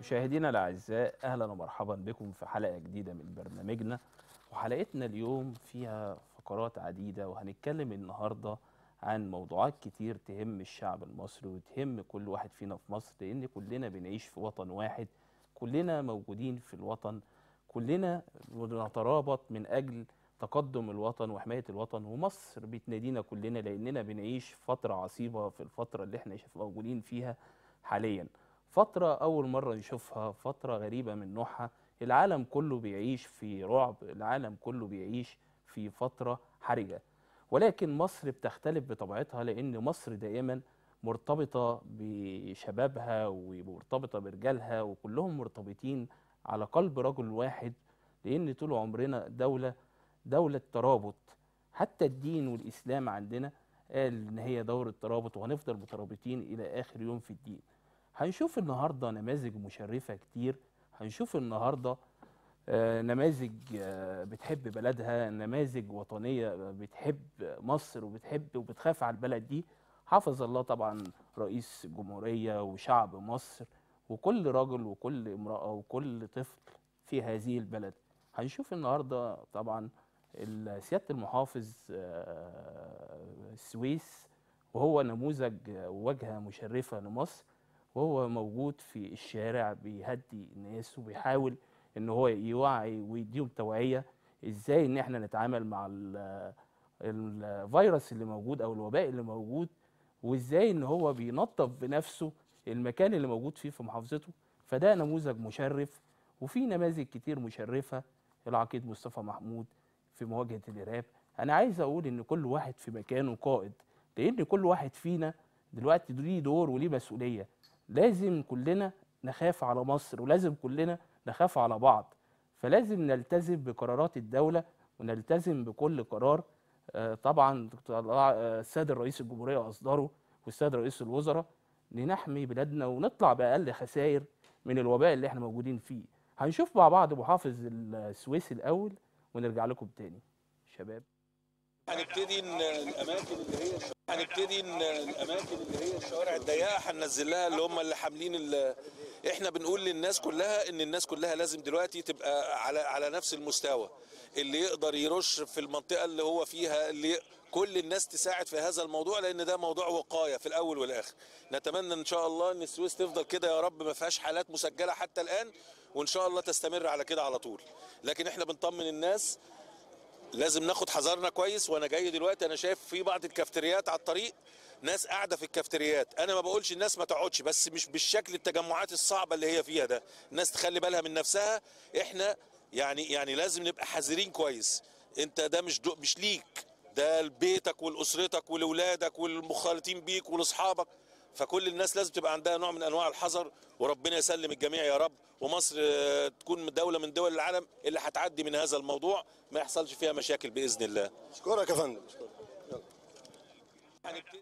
مشاهدينا الاعزاء اهلا ومرحبا بكم في حلقه جديده من برنامجنا وحلقتنا اليوم فيها فقرات عديده وهنتكلم النهارده عن موضوعات كتير تهم الشعب المصري وتهم كل واحد فينا في مصر لان كلنا بنعيش في وطن واحد كلنا موجودين في الوطن كلنا بنترابط من اجل تقدم الوطن وحمايه الوطن ومصر بتنادينا كلنا لاننا بنعيش فتره عصيبه في الفتره اللي احنا موجودين فيها حاليا فترة أول مرة نشوفها فترة غريبة من نوعها العالم كله بيعيش في رعب العالم كله بيعيش في فترة حرجة ولكن مصر بتختلف بطبيعتها لأن مصر دائما مرتبطة بشبابها ومرتبطة برجالها وكلهم مرتبطين على قلب رجل واحد لأن طول عمرنا دولة دولة ترابط حتى الدين والإسلام عندنا قال إن هي دورة ترابط وهنفضل مترابطين إلى آخر يوم في الدين هنشوف النهارده نماذج مشرفه كتير هنشوف النهارده آه، نماذج آه، بتحب بلدها نماذج وطنيه بتحب مصر وبتحب وبتخاف على البلد دي حافظ الله طبعا رئيس الجمهوريه وشعب مصر وكل رجل وكل امراه وكل طفل في هذه البلد هنشوف النهارده طبعا ال- سياده المحافظ آه، السويس وهو نموذج وواجهه مشرفه لمصر وهو موجود في الشارع بيهدي الناس وبيحاول ان هو يوعي ويديهم توعيه ازاي ان احنا نتعامل مع ال- الفيروس اللي موجود او الوباء اللي موجود وازاي ان هو بينظف بنفسه المكان اللي موجود فيه في محافظته فده نموذج مشرف وفي نماذج كتير مشرفه العقيد مصطفى محمود في مواجهه الارهاب انا عايز اقول ان كل واحد في مكانه قائد لان كل واحد فينا دلوقتي ليه دور وليه مسؤوليه لازم كلنا نخاف على مصر ولازم كلنا نخاف على بعض فلازم نلتزم بقرارات الدولة ونلتزم بكل قرار آه، طبعا دكتور آه، السيد الرئيس الجمهورية أصدره والسيد رئيس الوزراء لنحمي بلادنا ونطلع بأقل خسائر من الوباء اللي احنا موجودين فيه هنشوف مع بعض محافظ السويس الأول ونرجع لكم تاني شباب هنبتدي ان الاماكن اللي هي هنبتدي ان الاماكن اللي هي الشوارع الضيقه هننزل لها اللي هم اللي حاملين ال- احنا بنقول للناس كلها ان الناس كلها لازم دلوقتي تبقى على على نفس المستوى اللي يقدر يرش في المنطقه اللي هو فيها اللي كل الناس تساعد في هذا الموضوع لان ده موضوع وقايه في الاول والاخر نتمنى ان شاء الله ان السويس تفضل كده يا رب ما فيهاش حالات مسجله حتى الان وان شاء الله تستمر على كده على طول لكن احنا بنطمن الناس لازم ناخد حذرنا كويس وانا جاي دلوقتي انا شايف في بعض الكافتريات على الطريق ناس قاعده في الكافتريات انا ما بقولش الناس ما تقعدش بس مش بالشكل التجمعات الصعبه اللي هي فيها ده الناس تخلي بالها من نفسها احنا يعني يعني لازم نبقى حذرين كويس انت ده مش دو مش ليك ده لبيتك ولاسرتك ولولادك والمخالطين بيك ولاصحابك فكل الناس لازم تبقى عندها نوع من انواع الحذر وربنا يسلم الجميع يا رب ومصر آه، تكون دوله من دول العالم اللي هتعدي من هذا الموضوع ما يحصلش فيها مشاكل باذن الله اشكرك يا فندم هنبتدي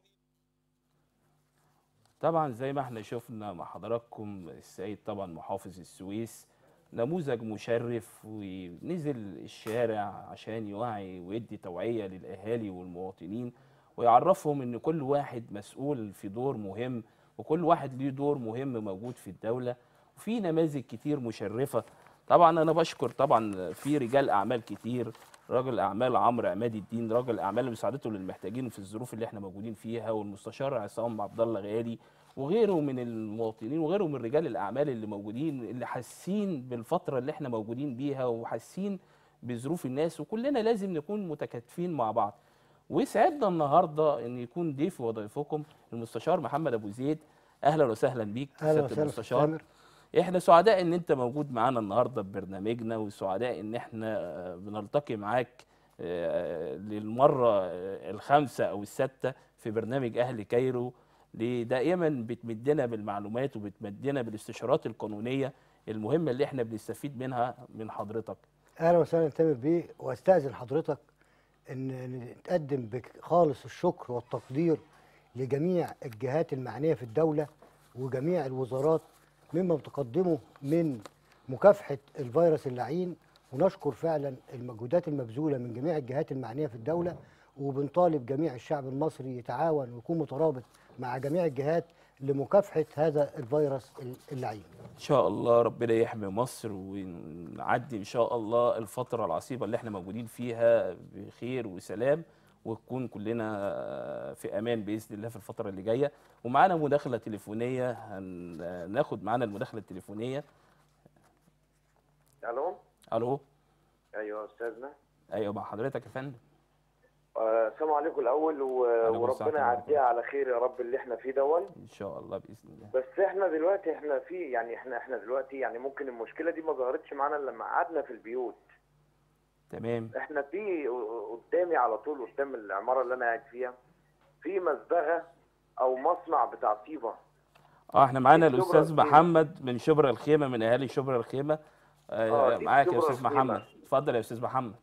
طبعا زي ما احنا شفنا مع حضراتكم السيد طبعا محافظ السويس نموذج مشرف ونزل الشارع عشان يوعي ويدي توعية للأهالي والمواطنين ويعرفهم ان كل واحد مسؤول في دور مهم وكل واحد ليه دور مهم موجود في الدولة وفي نماذج كتير مشرفة طبعا انا بشكر طبعا في رجال اعمال كتير راجل اعمال عمرو عماد الدين راجل اعمال مساعدته للمحتاجين في الظروف اللي احنا موجودين فيها والمستشار عصام عبد الله غالي وغيره من المواطنين وغيره من رجال الاعمال اللي موجودين اللي حاسين بالفتره اللي احنا موجودين بيها وحاسين بظروف الناس وكلنا لازم نكون متكاتفين مع بعض ويسعدنا النهارده ان يكون ضيف وضيفكم المستشار محمد ابو زيد اهلا وسهلا بيك اهلا سيادة وسهلا المستشار سامر احنا سعداء ان انت موجود معانا النهارده ببرنامجنا وسعداء ان احنا آه، بنلتقي معاك آه، للمره آه، الخامسه او السادسه في برنامج اهل كايرو اللي دائما بتمدنا بالمعلومات وبتمدنا بالاستشارات القانونيه المهمه اللي احنا بنستفيد منها من حضرتك اهلا وسهلا تامر بيه واستاذن حضرتك ان نتقدم بخالص الشكر والتقدير لجميع الجهات المعنيه في الدوله وجميع الوزارات مما بتقدمه من مكافحه الفيروس اللعين ونشكر فعلا المجهودات المبذوله من جميع الجهات المعنيه في الدوله وبنطالب جميع الشعب المصري يتعاون ويكون مترابط مع جميع الجهات لمكافحه هذا الفيروس اللعين. ان شاء الله ربنا يحمي مصر ونعدي ان شاء الله الفتره العصيبه اللي احنا موجودين فيها بخير وسلام ونكون كلنا في امان باذن الله في الفتره اللي جايه ومعانا مداخله تليفونيه هناخد معانا المداخله التليفونيه الو الو ايوه يا استاذنا ايوه مع حضرتك يا فندم آه، السلام عليكم الاول و... عليكم السلام وربنا ورحمة يعديها على خير يا رب اللي احنا فيه دون ان شاء الله باذن الله بس احنا دلوقتي احنا في يعني احنا احنا دلوقتي يعني ممكن المشكله دي ما ظهرتش معانا إلا لما قعدنا في البيوت تمام احنا في قدامي على طول قدام العماره اللي انا قاعد فيها في مزبغه او مصنع بتاع طيبه اه احنا معانا شبرا الاستاذ الخيمة. محمد من شبرا الخيمه من اهالي شبرا الخيمه آه آه، دي معاك يا شبرا استاذ الخيمة. محمد اتفضل يا استاذ محمد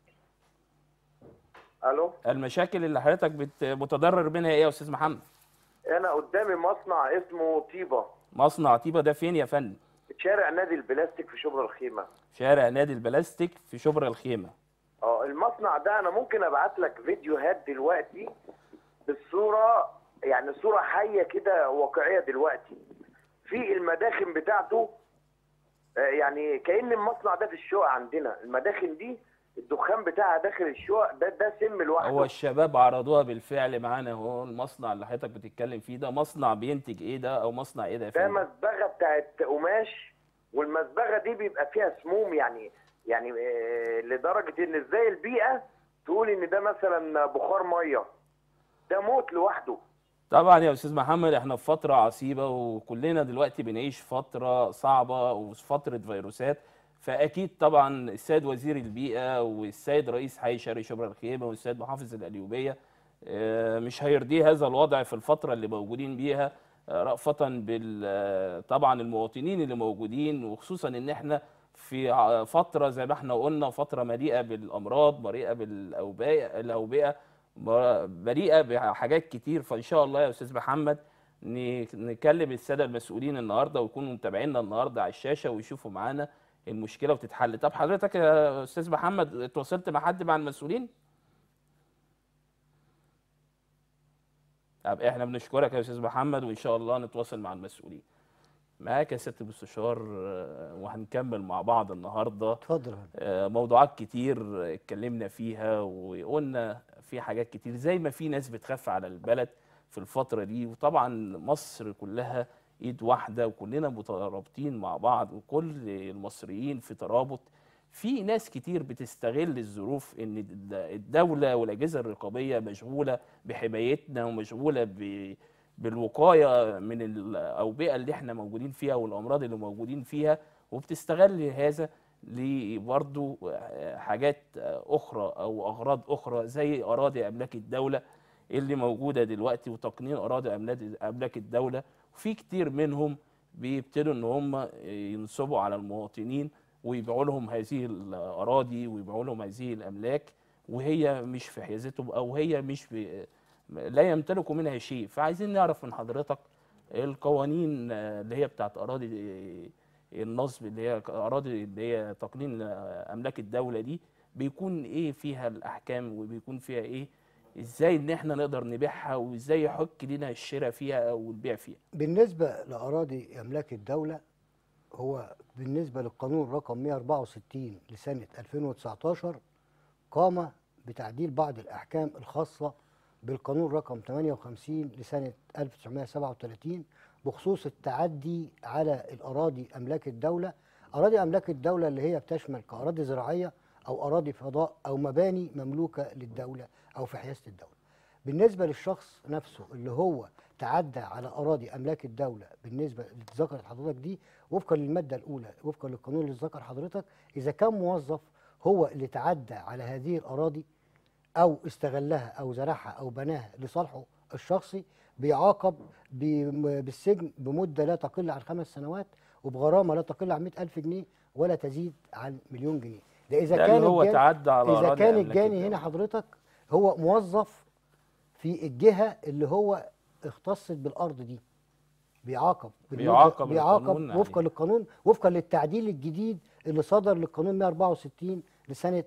الو المشاكل اللي حضرتك بت- متضرر منها ايه يا استاذ محمد انا قدامي مصنع اسمه طيبه مصنع طيبه ده فين يا فندم شارع نادي البلاستيك في شبرا الخيمه شارع نادي البلاستيك في شبرا الخيمه اه المصنع ده انا ممكن ابعت لك فيديوهات دلوقتي بالصوره يعني صوره حيه كده واقعيه دلوقتي في المداخن بتاعته آه، يعني كأن المصنع ده في الشقق عندنا المداخن دي الدخان بتاعها داخل الشقق ده ده سم لوحده هو الشباب عرضوها بالفعل معانا اهو المصنع اللي حضرتك بتتكلم فيه ده مصنع بينتج ايه ده او مصنع ايه ده يا ده فندم مزبغه بتاعت قماش والمزبغه دي بيبقى فيها سموم يعني يعني آه، لدرجه ان ازاي البيئه تقول ان ده مثلا بخار ميه ده موت لوحده طبعا يا استاذ محمد احنا في فتره عصيبه وكلنا دلوقتي بنعيش فتره صعبه وفتره فيروسات فاكيد طبعا السيد وزير البيئه والسيد رئيس حي شرق شبرا الخيمه والسيد محافظ القليوبيه آه، مش هيرضيه هذا الوضع في الفتره اللي موجودين بيها آه، رأفة بال آه، طبعا المواطنين اللي موجودين وخصوصا ان احنا في ع- فتره زي ما احنا قلنا فتره مليئه بالامراض مليئه بالاوبئه الاوبئه مليئه بحاجات كتير فان شاء الله يا استاذ محمد ن- نكلم الساده المسؤولين النهارده ويكونوا متابعينا النهارده على الشاشه ويشوفوا معانا المشكله وتتحل طب حضرتك يا استاذ محمد اتواصلت مع حد مع المسؤولين طب احنا بنشكرك يا استاذ محمد وان شاء الله نتواصل مع المسؤولين معاك يا سياده المستشار آه، وهنكمل مع بعض النهارده اتفضل يا فندم. آه، موضوعات كتير اتكلمنا فيها وقلنا في حاجات كتير زي ما في ناس بتخاف على البلد في الفترة دي وطبعا مصر كلها ايد واحدة وكلنا مترابطين مع بعض وكل المصريين في ترابط في ناس كتير بتستغل الظروف ان الد- الدولة والاجهزة الرقابية مشغولة بحمايتنا ومشغولة ب بالوقاية من الأوبئة اللي احنا موجودين فيها والأمراض اللي موجودين فيها وبتستغل هذا لبرضو حاجات أخرى أو أغراض أخرى زي أراضي أملاك الدولة اللي موجودة دلوقتي وتقنين أراضي أملاك- أملاك الدولة وفي كتير منهم بيبتدوا إن هم ينصبوا على المواطنين ويبيعوا لهم هذه الأراضي ويبيعوا لهم هذه الأملاك وهي مش في حيازتهم أو هي مش ب... لا يمتلكوا منها شيء فعايزين نعرف من حضرتك القوانين آه، اللي هي بتاعت أراضي آه، النصب اللي هي أراضي اللي هي تقنين آه، أملاك الدولة دي بيكون إيه فيها الأحكام وبيكون فيها إيه إزاي إن إحنا نقدر نبيعها وإزاي يحك لنا الشراء فيها أو البيع فيها بالنسبة لأراضي أملاك الدولة هو بالنسبة للقانون رقم 164 لسنة 2019 قام بتعديل بعض الأحكام الخاصة بالقانون رقم 58 لسنة 1937 بخصوص التعدي على الأراضي أملاك الدولة أراضي أملاك الدولة اللي هي بتشمل كأراضي زراعية أو أراضي فضاء أو مباني مملوكة للدولة أو في حيازة الدولة بالنسبة للشخص نفسه اللي هو تعدى على أراضي أملاك الدولة بالنسبة اللي ذكرت حضرتك دي وفقا للمادة الأولى وفقا للقانون اللي ذكر حضرتك إذا كان موظف هو اللي تعدى على هذه الأراضي أو استغلها أو زرعها أو بناها لصالحه الشخصي بيعاقب بم- بالسجن بمدة لا تقل عن خمس سنوات وبغرامة لا تقل عن 100 ألف جنيه ولا تزيد عن مليون جنيه ده إذا ده كان اللي هو الجاني- تعدى على إذا أراضي كان أملاك الجاني الدولة. هنا حضرتك هو موظف في الجهة اللي هو اختصت بالأرض دي بيعاقب بالمدة- بيعاقب بيعاقب القانون وفقا عليه. للقانون وفقا للتعديل الجديد اللي صدر للقانون 164 لسنة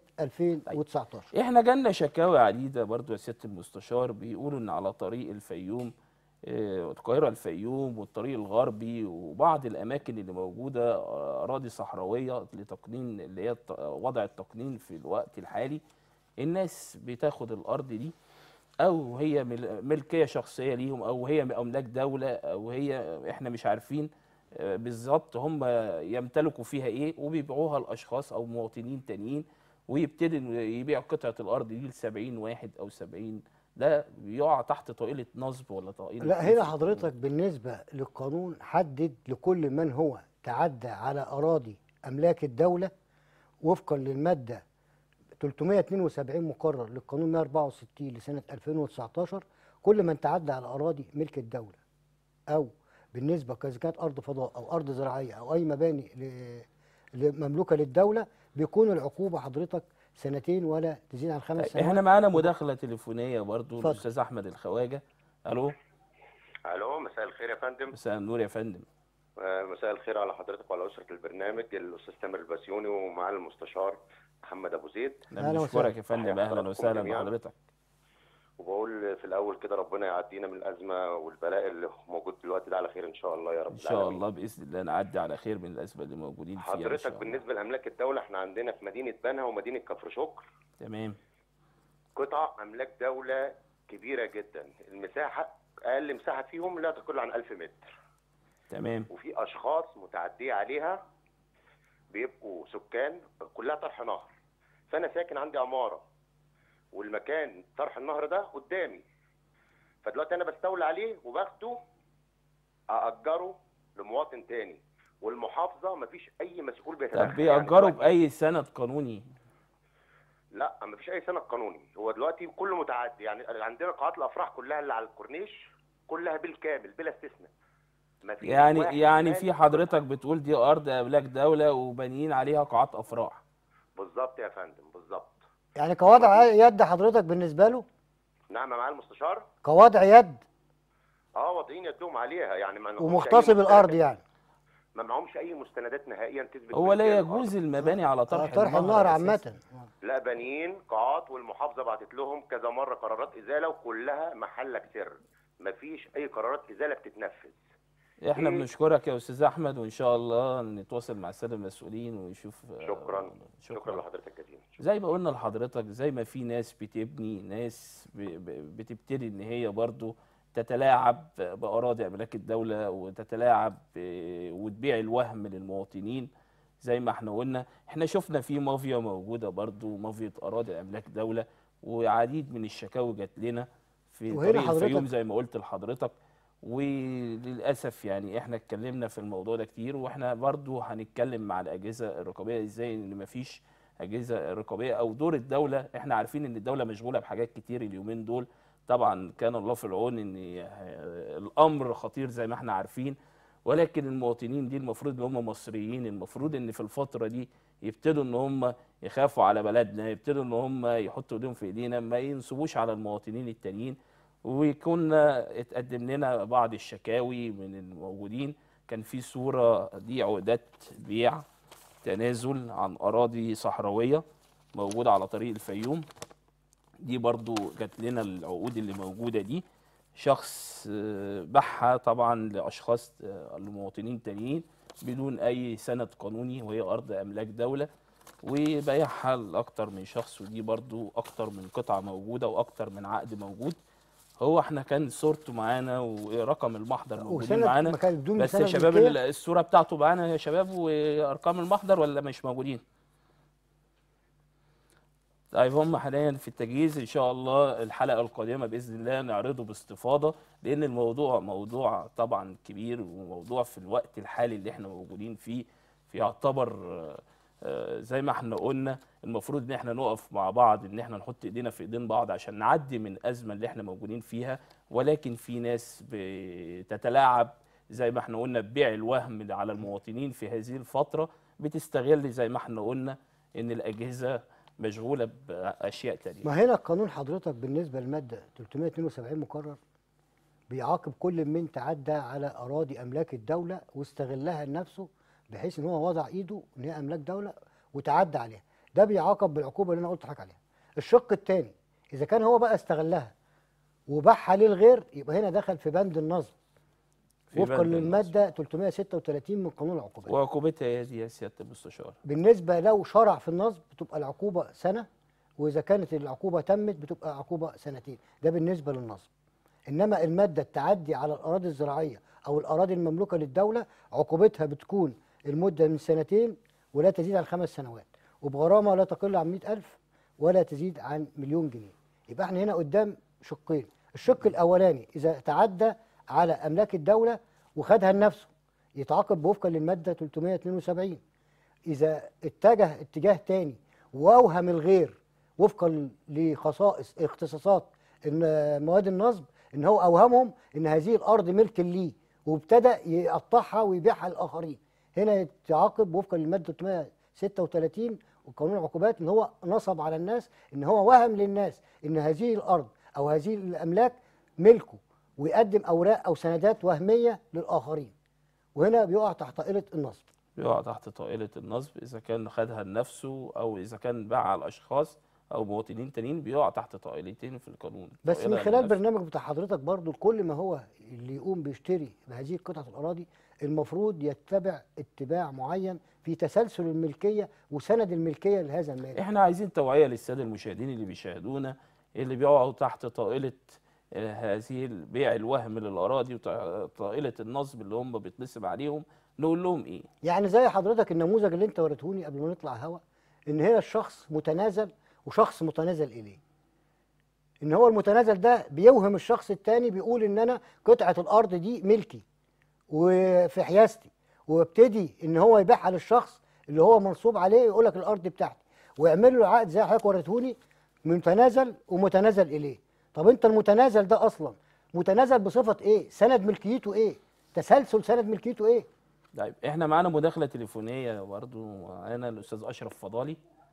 2019 احنا جالنا شكاوى عديده برضو يا سياده المستشار بيقولوا ان على طريق الفيوم آه، القاهره الفيوم والطريق الغربي وبعض الاماكن اللي موجوده آه، اراضي صحراويه لتقنين اللي هي الت- وضع التقنين في الوقت الحالي الناس بتاخد الارض دي او هي مل- ملكيه شخصيه ليهم او هي املاك دوله او هي احنا مش عارفين آه، بالظبط هم يمتلكوا فيها ايه وبيبيعوها لاشخاص او مواطنين تانيين ويبتدي إنه يبيع قطعه الارض دي ل 70 واحد او 70 ده بيقع تحت طائله نصب ولا طائله لا إيه في هنا القانون؟ حضرتك بالنسبة للقانون حدد لكل من هو تعدى على أراضي أملاك الدولة وفقا للمادة 372 مقرر للقانون 164 لسنة 2019 كل من تعدى على أراضي ملك الدولة أو بالنسبة إذا كانت أرض فضاء أو أرض زراعية أو أي مباني ل- ل- مملوكة للدولة بيكون العقوبة حضرتك سنتين ولا تزيد عن خمس طيب سنوات احنا معانا مداخله تليفونيه برضو اتفضل. الاستاذ احمد الخواجه الو الو مساء الخير يا فندم مساء النور يا فندم آه، مساء الخير على حضرتك وعلى اسره البرنامج الاستاذ تامر البسيوني ومعالي المستشار محمد ابو زيد احنا أهلا بنشكرك وسهلا. يا فندم تحية اهلا حضراتكم وسهلا جميعاً. بحضرتك وبقول في الاول كده ربنا يعدينا من الازمه والبلاء اللي موجود دلوقتي ده على خير ان شاء الله يا رب ان شاء العالمين. الله باذن الله نعدي على خير من الازمه اللي موجودين فيها إن حضرتك شاء الله. بالنسبه لاملاك الدوله احنا عندنا في مدينه بنها ومدينه كفر شكر تمام قطع املاك دوله كبيره جدا المساحه اقل مساحه فيهم لا تقل عن 1000 متر تمام وفي اشخاص متعديه عليها بيبقوا سكان كلها طرح نهر فانا ساكن عندي عماره والمكان طرح النهر ده قدامي فدلوقتي انا بستولي عليه وباخده ااجره لمواطن تاني والمحافظه مفيش اي مسؤول بيتدخل طب بيأجروا دلوقتي- باي سند قانوني لا مفيش اي سند قانوني هو دلوقتي كله متعدي يعني عندنا قاعات الافراح كلها اللي على الكورنيش كلها بالكامل بلا استثناء مفيش يعني واحد يعني مالك في حضرتك بتقول دي ارض املاك دوله وبانيين عليها قاعات افراح بالظبط يا فندم بالظبط يعني كوضع يد حضرتك بالنسبة له نعم يا معالي المستشار كوضع يد اه واضعين يدهم عليها يعني ما لهمش أي ومغتصب الارض مستندات- يعني ما معهمش اي مستندات نهائيا تثبت هو لا ملكية يجوز الأرض. المباني على آه، طرح, طرح النهر أساساً. عامة لا بانيين قاعات والمحافظه بعتت لهم كذا مره قرارات ازاله وكلها محلك سر مفيش اي قرارات ازاله بتتنفذ احنا إيه؟ بنشكرك يا استاذ احمد وان شاء الله نتواصل مع الساده المسؤولين ونشوف آه، شكرا شكرا لحضرتك جزيلا زي ما قلنا لحضرتك زي ما في ناس بتبني ناس ب- ب- بتبتدي ان هي برضو تتلاعب باراضي املاك الدوله وتتلاعب ب- وتبيع الوهم للمواطنين زي ما احنا قلنا احنا شفنا في مافيا موجوده برضو مافيا اراضي املاك دوله وعديد من الشكاوي جات لنا في وهنا طريق حضرتك- الفيوم زي ما قلت لحضرتك وللاسف يعني احنا اتكلمنا في الموضوع ده كتير واحنا برضو هنتكلم مع الاجهزه الرقابيه ازاي ان مفيش اجهزه رقابيه او دور الدوله احنا عارفين ان الدوله مشغوله بحاجات كتير اليومين دول طبعا كان الله في العون ان الامر خطير زي ما احنا عارفين ولكن المواطنين دي المفروض ان هم مصريين المفروض ان في الفتره دي يبتدوا ان هم يخافوا على بلدنا يبتدوا ان هم يحطوا ايديهم في ايدينا ما ينصبوش على المواطنين التانيين وكنا اتقدم لنا بعض الشكاوي من الموجودين كان في صوره دي عقودات بيع تنازل عن اراضي صحراويه موجوده على طريق الفيوم دي برضو جات لنا العقود اللي موجوده دي شخص آه، باعها طبعا لاشخاص آه، لمواطنين تانيين بدون اي سند قانوني وهي ارض املاك دوله وبايعها لاكتر من شخص ودي برضو اكتر من قطعه موجوده واكتر من عقد موجود هو احنا كان صورته معانا ورقم المحضر موجودين وسند معانا ما كان بدون بس يا سند شباب ملكية. ال- الصوره بتاعته معانا يا شباب وارقام المحضر ولا مش موجودين طيب هم حاليا في التجهيز ان شاء الله الحلقه القادمه باذن الله نعرضه باستفاضه لان الموضوع موضوع طبعا كبير وموضوع في الوقت الحالي اللي احنا موجودين فيه في يعتبر آه، آه، زي ما احنا قلنا المفروض ان احنا نقف مع بعض ان احنا نحط ايدينا في ايدين بعض عشان نعدي من الازمه اللي احنا موجودين فيها ولكن في ناس بتتلاعب زي ما احنا قلنا ببيع الوهم على المواطنين في هذه الفتره بتستغل زي ما احنا قلنا ان الاجهزه مشغوله باشياء تانية ما هنا القانون حضرتك بالنسبه للماده 372 مقرر بيعاقب كل من تعدى على اراضي املاك الدوله واستغلها لنفسه بحيث ان هو وضع ايده ان هي املاك دوله وتعدى عليها ده بيعاقب بالعقوبه اللي انا قلت لحضرتك عليها الشق الثاني اذا كان هو بقى استغلها وباعها للغير يبقى هنا دخل في بند النصب في وفقا بند النصب. للماده 336 من قانون العقوبات وعقوبتها هي دي يا سياده المستشار بالنسبه لو شرع في النصب بتبقى العقوبه سنه واذا كانت العقوبه تمت بتبقى عقوبه سنتين ده بالنسبه للنصب انما الماده التعدي على الاراضي الزراعيه او الاراضي المملوكه للدوله عقوبتها بتكون المده من سنتين ولا تزيد عن خمس سنوات وبغرامه لا تقل عن 100000 ولا تزيد عن مليون جنيه يبقى احنا هنا قدام شقين الشق الاولاني اذا تعدى على املاك الدوله وخدها لنفسه يتعاقب وفقا للماده 372 اذا اتجه اتجاه تاني واوهم الغير وفقا لخصائص اختصاصات ان مواد النصب ان هو اوهمهم ان هذه الارض ملك ليه وابتدى يقطعها ويبيعها للاخرين هنا يتعاقب وفقا للماده 336 وقانون العقوبات ان هو نصب على الناس ان هو وهم للناس ان هذه الارض او هذه الاملاك ملكه ويقدم اوراق او سندات وهميه للاخرين وهنا بيقع تحت طائله النصب بيقع تحت طائله النصب اذا كان خدها لنفسه او اذا كان باعها على اشخاص او مواطنين تانيين بيقع تحت طائلتين في القانون بس طائلة من خلال لنفسه. البرنامج بتاع حضرتك برضو كل ما هو اللي يقوم بيشتري بهذه قطعة الأراضي المفروض يتبع اتباع معين في تسلسل الملكية وسند الملكية لهذا المال احنا عايزين توعيه للساده المشاهدين اللي بيشاهدونا اللي بيقعوا تحت طائله آه، هذه البيع الوهم للاراضي وطائله النصب اللي هم بيتنصب عليهم نقول لهم ايه يعني زي حضرتك النموذج اللي انت وريتهوني قبل ما نطلع هوا ان هنا الشخص متنازل وشخص متنازل اليه ان هو المتنازل ده بيوهم الشخص التاني بيقول ان انا قطعة الارض دي ملكي وفي حيازتي وابتدي ان هو يبيعها للشخص اللي هو منصوب عليه يقول لك الارض بتاعتي ويعمل له عقد زي حضرتك وريتهوني متنازل ومتنازل اليه طب انت المتنازل ده اصلا متنازل بصفة ايه سند ملكيته ايه تسلسل سند ملكيته ايه طيب احنا معانا مداخله تليفونيه برضو معانا الاستاذ اشرف فضالي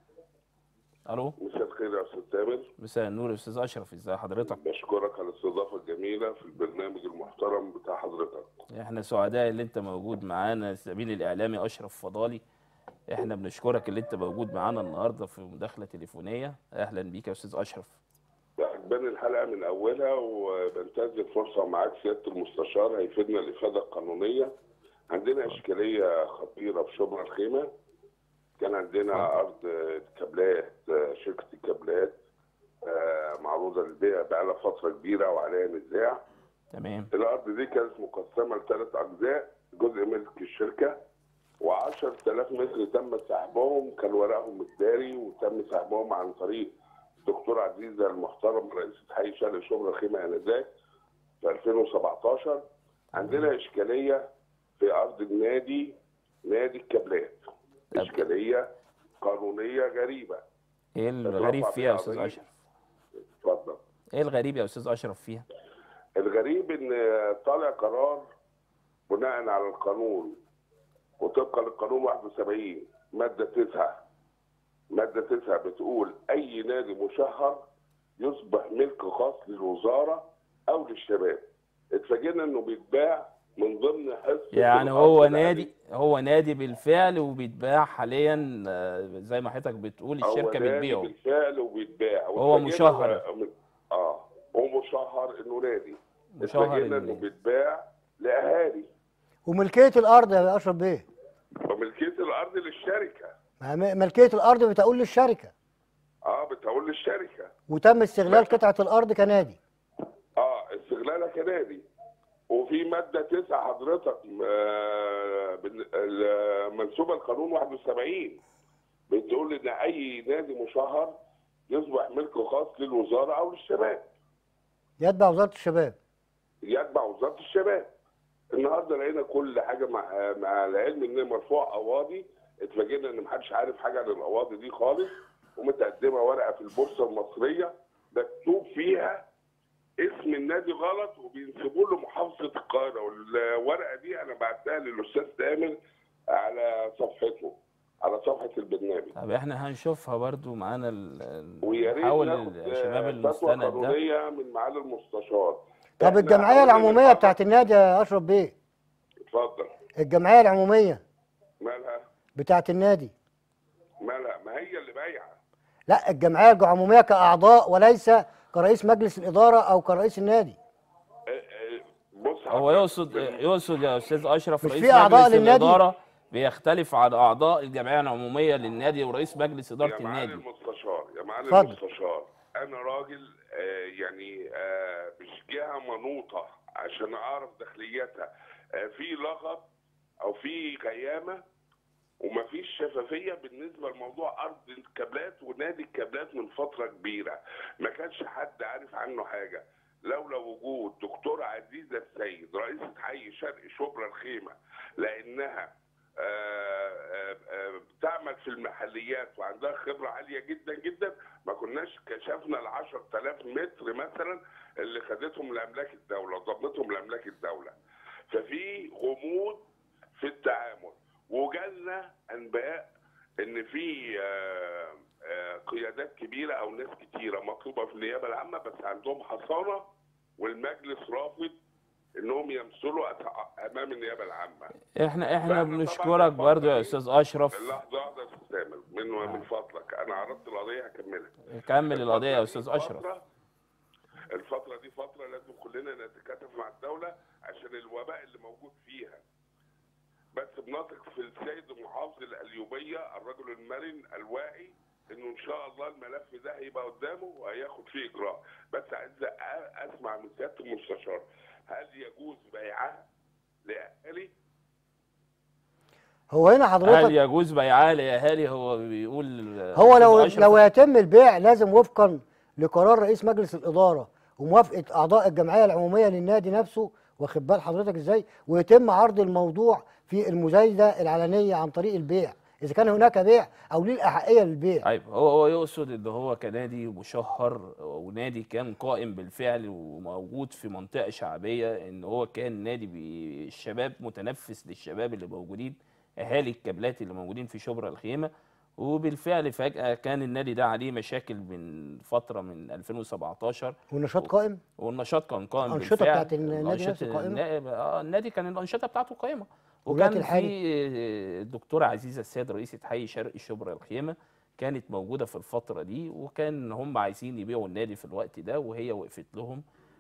الو مساء الخير يا استاذ تامر مساء النور يا استاذ اشرف ازي حضرتك بشكرك على الاستضافه الجميله في البرنامج المحترم بتاع حضرتك احنا سعداء اللي انت موجود معانا الزميل الاعلامي اشرف فضالي احنا بنشكرك اللي انت موجود معانا النهارده في مداخله تليفونيه اهلا بيك يا استاذ اشرف عجباني الحلقه من اولها وبنتهز الفرصه معاك سياده المستشار هيفيدنا الافاده القانونيه عندنا اشكاليه خطيره في شبرا الخيمه كان عندنا ارض كابلات شركه الكابلات آه، معروضه للبيع بقالها فتره كبيره وعليها نزاع تمام الارض دي كانت مقسمه لثلاث اجزاء جزء ملك الشركه و10000 متر تم سحبهم كان ورقهم متداري وتم سحبهم عن طريق الدكتور عزيزه المحترم رئيسة حي شرق شبرا الخيمه انذاك في 2017 عندنا اشكاليه في ارض النادي نادي الكابلات طب. اشكاليه قانونيه غريبه ايه الغريب تترفع فيها يا في استاذ قضية. اشرف اتفضل ايه الغريب يا استاذ اشرف فيها الغريب ان طالع قرار بناء على القانون وطبقا للقانون 71 ماده 9 ماده 9 بتقول اي نادي مشهر يصبح ملك خاص للوزاره او للشباب اتفاجئنا انه بيتباع من ضمن حصه يعني الأرض هو الأهلي. نادي هو نادي بالفعل وبيتباع حاليا آه، زي ما حضرتك بتقول هو الشركه نادي بتبيعه بالفعل وبيتباع هو واتفاجئنا مشهر. إنه- اه هو مشهر انه نادي مشهر اتفاجئنا انه إن- بيتباع لاهالي وملكية الأرض يا أشرف بيه وملكيه الارض للشركه ما م- ملكية الأرض بتقول للشركة اه بتقول للشركه وتم استغلال قطعة الأرض كنادي اه استغلالها كنادي وفي ماده 9 حضرتك آه، بال- ال- منسوبه القانون 71 بتقول ان اي نادي مشهر يصبح ملك خاص للوزاره او للشباب يتبع وزارة الشباب يتبع وزاره الشباب النهارده لقينا كل حاجه مع مع العلم ان مرفوع قواضي اتفاجئنا ان محدش عارف حاجه عن القواضي دي خالص ومتقدمه ورقه في البورصه المصريه مكتوب فيها اسم النادي غلط وبينسبوه لمحافظه القاهره والورقه دي انا بعتها للاستاذ تامر على صفحته على صفحه البرنامج طب احنا هنشوفها برضو معانا ال- ال- ويا ريت نحاول ناخد الشباب آه، فتوى المستند ده قانونيه من معالي المستشار طب إحنا الجمعية حاولنا العمومية نحقق- بتاعت النادي يا أشرف بيه اتفضل الجمعية العمومية مالها بتاعت النادي مالها ما هي اللي بايعه لا الجمعية العمومية كأعضاء وليس كرئيس مجلس الاداره او كرئيس النادي آه، آه، بص هو حضرتك يقصد بال- يقصد يا استاذ اشرف مش رئيس في أعضاء مجلس للنادي؟ الاداره بيختلف عن اعضاء الجمعيه العموميه للنادي ورئيس مجلس اداره يا معالي النادي المستشار يا معالي اتفضل. المستشار انا راجل آه يعني آه مش جهه منوطه عشان اعرف داخليتها آه في لغط او في قيامه ومفيش شفافيه بالنسبه لموضوع ارض الكابلات ونادي الكابلات من فتره كبيره ما كانش حد عارف عنه حاجه لولا وجود دكتوره عزيزه السيد رئيسه حي شرق شبرا الخيمه لانها آه، آه، آه، بتعمل في المحليات وعندها خبره عاليه جدا جدا ما كناش كشفنا ال 10000 متر مثلا اللي خدتهم لاملاك الدوله ضمتهم لاملاك الدوله ففي غموض في التعامل وجالنا انباء ان في آه، آه، قيادات كبيره او ناس كتيره مطلوبه في النيابه العامه بس عندهم حصانه والمجلس رافض انهم يمثلوا أت- امام النيابه العامه احنا احنا فإحنا بنشكرك طبعاً برضو يا الفترة استاذ اشرف اللحظه واحده يا استاذ سامر من من فضلك انا عرضت القضيه هكملها كمل القضيه يا الفترة استاذ دي اشرف فترة- الفترة دي فترة لازم كلنا نتكاتف مع الدولة عشان الوباء اللي موجود فيها. بس بنثق في السيد المحافظ القليوبية الرجل المرن الواعي انه ان شاء الله الملف ده هيبقى قدامه وهياخد فيه اجراء. بس عايز أ- اسمع من سيادة المستشار هل يجوز بيعها لاهالي هو هنا هل حضرتك يجوز بيعها لاهالي هو بيقول هو أستاذ لو أشرف لو يتم البيع لازم وفقا لقرار رئيس مجلس الاداره وموافقه اعضاء الجمعيه العموميه للنادي نفسه واخد بال حضرتك ازاي ويتم عرض الموضوع في المزايده العلنيه عن طريق البيع اذا كان هناك بيع او ليه الاحقيه للبيع طيب هو هو يقصد ان هو كنادي مشهر ونادي كان قائم بالفعل وموجود في منطقه شعبيه ان هو كان نادي بي- الشباب متنفس للشباب اللي موجودين اهالي الكابلات اللي موجودين في شبرا الخيمه وبالفعل فجاه كان النادي ده عليه مشاكل من فتره من 2017 والنشاط قائم والنشاط كان قائم الأنشطة بالفعل بتاعت النادي الأنشطة نفسه قائمة؟ النا- آه، النادي كان الانشطه بتاعته قائمه والوقت وكان الحالي؟ في آه، الدكتوره عزيزه السيد رئيسه حي شرق شبرا الخيمه كانت موجوده في الفتره دي وكان هم عايزين يبيعوا النادي في الوقت ده وهي وقفت لهم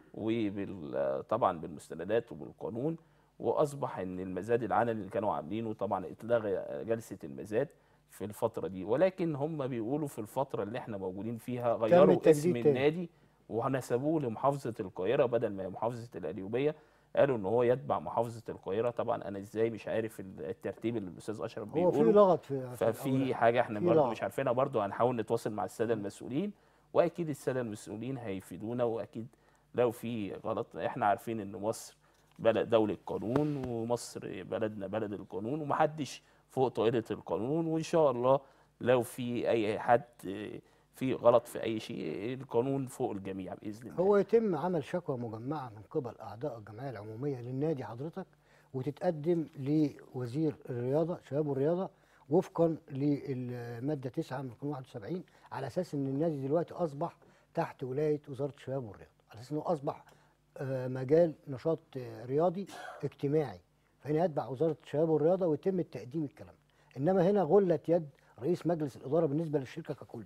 وطبعا بالمستندات وبالقانون واصبح ان المزاد العلني اللي كانوا عاملينه طبعا اتلغى جلسه المزاد في الفتره دي ولكن هم بيقولوا في الفتره اللي احنا موجودين فيها غيروا التجديد اسم تاني. النادي ونسبوه لمحافظه القاهره بدل ما هي محافظه القليوبيه قالوا ان هو يتبع محافظه القاهره طبعا انا ازاي مش عارف الترتيب اللي الاستاذ اشرف هو في بيقوله لغط في في ففي الأوراق. حاجه احنا في برضه لغط. مش عارفينها برضه هنحاول نتواصل مع الساده المسؤولين واكيد الساده المسؤولين هيفيدونا واكيد لو في غلط احنا عارفين ان مصر بلد دولة قانون ومصر بلدنا بلد القانون ومحدش فوق طائلة القانون وان شاء الله لو في اي حد في غلط في اي شيء القانون فوق الجميع باذن الله هو يتم عمل شكوى مجمعه من قبل اعضاء الجمعيه العموميه للنادي حضرتك وتتقدم لوزير الرياضه شباب والرياضه وفقا للماده 9 من قانون 71 على اساس ان النادي دلوقتي اصبح تحت ولايه وزاره الشباب والرياضه على اساس انه اصبح آه، مجال نشاط آه، رياضي اجتماعي فهنا يتبع وزاره الشباب والرياضه ويتم التقديم الكلام ده. انما هنا غلت يد رئيس مجلس الاداره بالنسبه للشركه ككل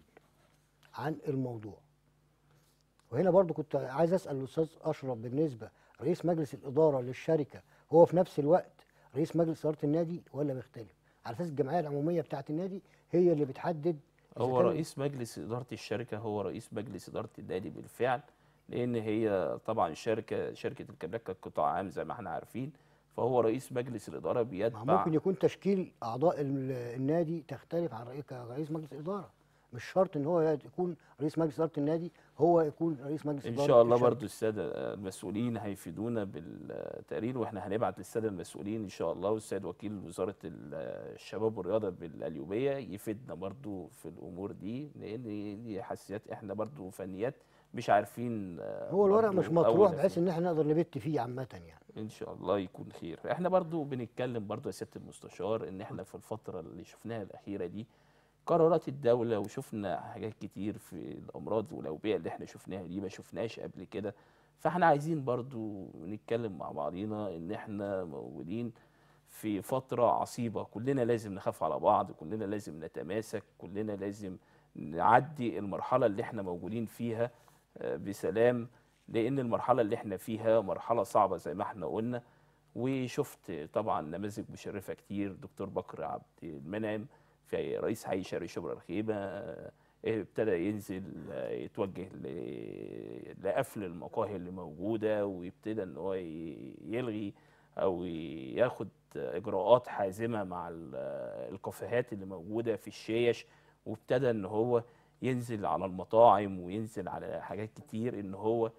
عن الموضوع وهنا برضو كنت عايز اسال الاستاذ اشرف بالنسبه رئيس مجلس الاداره للشركه هو في نفس الوقت رئيس مجلس اداره النادي ولا بيختلف على اساس الجمعيه العموميه بتاعه النادي هي اللي بتحدد إذا هو كان- رئيس مجلس إدارة الشركة هو رئيس مجلس إدارة النادي بالفعل لأن هي طبعا الشركة شركة الكابلات كانت قطاع عام زي ما احنا عارفين فهو رئيس مجلس الإدارة ما بيتبع ممكن يكون تشكيل اعضاء ال- النادي تختلف عن رئيس رئيس مجلس الاداره مش شرط ان هو يكون رئيس مجلس اداره النادي هو يكون رئيس مجلس ان اداره شاء الله الشركة. برضو الساده المسؤولين هيفيدونا بالتقرير واحنا هنبعت للساده المسؤولين ان شاء الله والسيد وكيل وزاره ال- الشباب والرياضه بالقليوبيه يفيدنا برضو في الامور دي لان دي حساسيات احنا برضو فنيات مش عارفين آه، هو الورق برضو مش أول مطروح نفس- بحيث ان احنا نقدر نبت فيه عامه يعني ان شاء الله يكون خير احنا برضو بنتكلم برضو يا سياده المستشار ان احنا في الفتره اللي شفناها الاخيره دي قرارات الدوله وشفنا حاجات كتير في الامراض والاوبئه اللي احنا شفناها دي ما شفناش قبل كده فاحنا عايزين برضو نتكلم مع بعضينا ان احنا موجودين في فتره عصيبه كلنا لازم نخاف على بعض كلنا لازم نتماسك كلنا لازم نعدي المرحله اللي احنا موجودين فيها آه، بسلام لان المرحله اللي احنا فيها مرحله صعبه زي ما احنا قلنا وشفت طبعا نماذج مشرفه كتير دكتور بكر عبد المنعم في رئيس حي شرقي شبرا الخيمه آه، ابتدى ينزل آه، يتوجه ل- لقفل المقاهي اللي موجوده ويبتدى ان هو ي- يلغي او ياخد اجراءات حازمه مع ال- الكافيهات اللي موجوده في الشيش وابتدى ان هو ينزل على المطاعم وينزل على حاجات كتير ان هو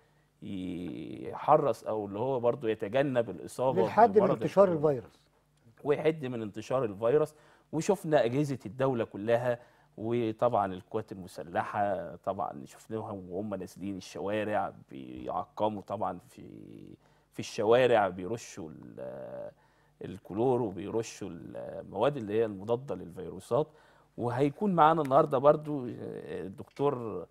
يحرص او اللي هو برضه يتجنب الاصابه للحد من بمرض انتشار الكورونا. الفيروس ويحد من انتشار الفيروس وشفنا اجهزه الدوله كلها وطبعا القوات المسلحه طبعا شفناهم وهم نازلين الشوارع بيعقموا طبعا في في الشوارع بيرشوا ال- الكلور وبيرشوا المواد اللي هي المضاده للفيروسات وهيكون معانا النهارده برضو الدكتور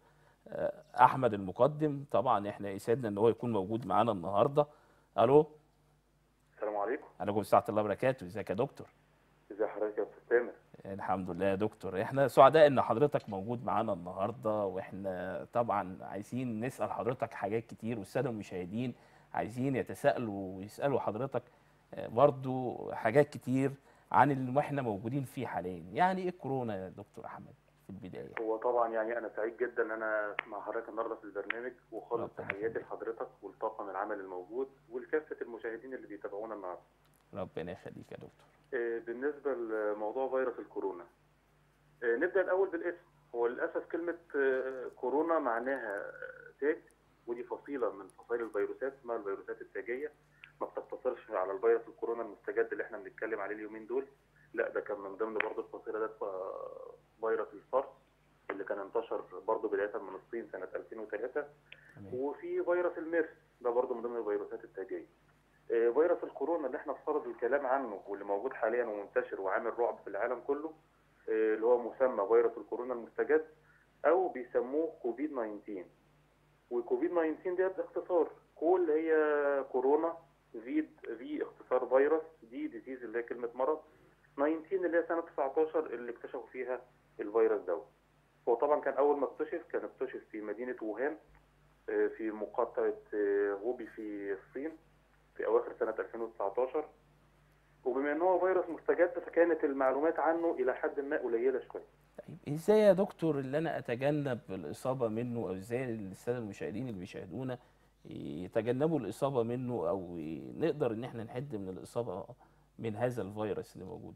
احمد المقدم طبعا احنا يسعدنا ان هو يكون موجود معانا النهارده الو السلام عليكم عليكم السلام ورحمه الله وبركاته ازيك يا دكتور ازي حضرتك يا استاذ تامر الحمد لله يا دكتور احنا سعداء ان حضرتك موجود معانا النهارده واحنا طبعا عايزين نسال حضرتك حاجات كتير والساده المشاهدين عايزين يتساءلوا ويسالوا حضرتك آه، برضو حاجات كتير عن اللي احنا موجودين فيه حاليا يعني ايه كورونا يا دكتور احمد في البدايه هو طبعا يعني انا سعيد جدا ان انا مع حضرتك النهارده في البرنامج وخالص ربنا تحياتي لحضرتك والطاقم العمل الموجود ولكافه المشاهدين اللي بيتابعونا النهارده ربنا يخليك يا دكتور آه، بالنسبه لموضوع فيروس الكورونا آه، نبدا الاول بالاسم هو للاسف كلمه آه، كورونا معناها آه، تاج ودي فصيله من فصائل الفيروسات اسمها الفيروسات التاجيه ما بتقتصرش على الفيروس الكورونا المستجد اللي احنا بنتكلم عليه اليومين دول لا ده كان من ضمن برضه الفصيله ده آه، فيروس الفارس اللي كان انتشر برضه بدايه من الصين سنه 2003 تمام. وفي فيروس الميرس ده برضه من ضمن الفيروسات التاجيه آه، فيروس الكورونا اللي احنا افترض الكلام عنه واللي موجود حاليا ومنتشر وعامل رعب في العالم كله آه، اللي هو مسمى فيروس الكورونا المستجد او بيسموه كوفيد 19 وكوفيد 19 ديت اختصار كل هي كورونا فيد في اختصار فيروس دي ديزيز اللي هي كلمه مرض 19 اللي هي سنه 19 اللي اكتشفوا فيها الفيروس دوت هو طبعا كان اول ما اكتشف كان اكتشف في مدينه ووهان آه، في مقاطعه آه، غوبي في الصين في اواخر سنه 2019 وبما ان هو فيروس مستجد فكانت المعلومات عنه الى حد ما قليله شويه طيب ازاي يا دكتور اللي انا اتجنب الاصابه منه او ازاي الساده المشاهدين اللي بيشاهدونا يتجنبوا الاصابه منه او ي- نقدر ان احنا نحد من الاصابه من هذا الفيروس اللي موجود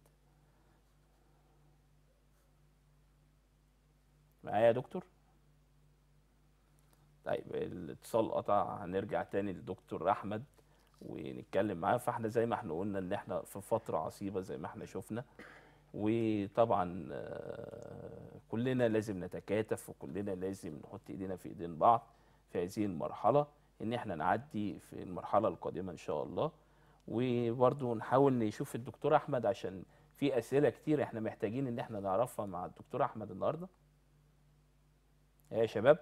معايا يا دكتور طيب الاتصال قطع هنرجع تاني للدكتور احمد ونتكلم معاه فاحنا زي ما احنا قلنا ان احنا في فتره عصيبه زي ما احنا شفنا وطبعا آه، كلنا لازم نتكاتف وكلنا لازم نحط ايدينا في ايدين بعض في هذه المرحله ان احنا نعدي في المرحله القادمه ان شاء الله وبرضه نحاول نشوف الدكتور احمد عشان في اسئله كتير احنا محتاجين ان احنا نعرفها مع الدكتور احمد النهارده يا شباب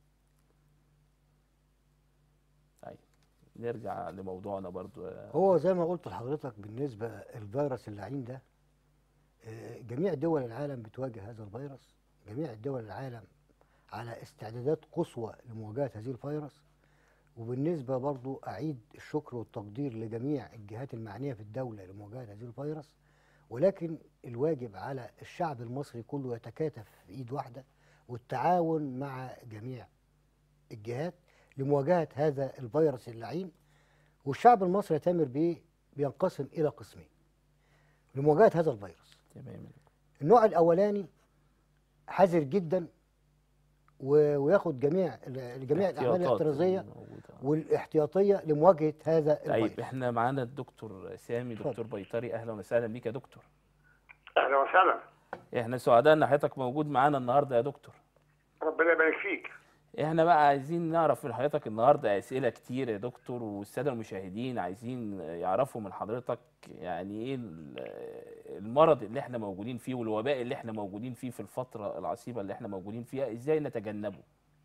طيب نرجع لموضوعنا برضو يا هو زي ما قلت لحضرتك بالنسبة الفيروس اللعين ده آه، جميع دول العالم بتواجه هذا الفيروس جميع دول العالم على استعدادات قصوى لمواجهة هذه الفيروس وبالنسبة برضو أعيد الشكر والتقدير لجميع الجهات المعنية في الدولة لمواجهة هذه الفيروس ولكن الواجب على الشعب المصري كله يتكاتف في إيد واحدة والتعاون مع جميع الجهات لمواجهة هذا الفيروس اللعين والشعب المصري يا تامر بيه بينقسم إلى قسمين لمواجهة هذا الفيروس تمام النوع الأولاني حذر جدا و- وياخد جميع ال- جميع الأعمال احتياطات الاحترازية موجودة. والاحتياطية لمواجهة هذا طيب الفيروس احنا معانا الدكتور سامي اتفضل. دكتور بيطري اهلا وسهلا بيك يا دكتور اهلا وسهلا احنا سعداء ان حضرتك موجود معانا النهارده يا دكتور ربنا يبارك فيك احنا بقى عايزين نعرف من حضرتك النهارده اسئله كتير يا دكتور والساده المشاهدين عايزين يعرفوا من حضرتك يعني ايه ال- المرض اللي احنا موجودين فيه والوباء اللي احنا موجودين فيه في الفتره العصيبه اللي احنا موجودين فيها ازاي نتجنبه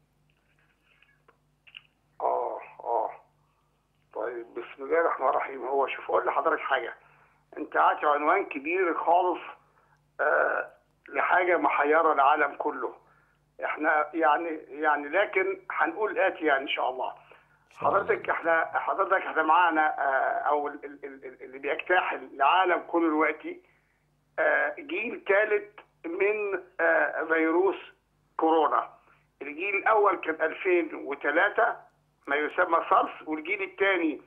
اه اه طيب بسم الله الرحمن الرحيم هو شوف اقول لحضرتك حاجه انت عاطي عنوان كبير خالص آه لحاجه محيره العالم كله احنا يعني يعني لكن هنقول اتي يعني ان شاء الله حضرتك احنا حضرتك احنا معانا آه، او ال- ال- ال- اللي بيجتاح العالم كله دلوقتي آه، جيل ثالث من آه، فيروس كورونا الجيل الاول كان 2003 ما يسمى سارس والجيل الثاني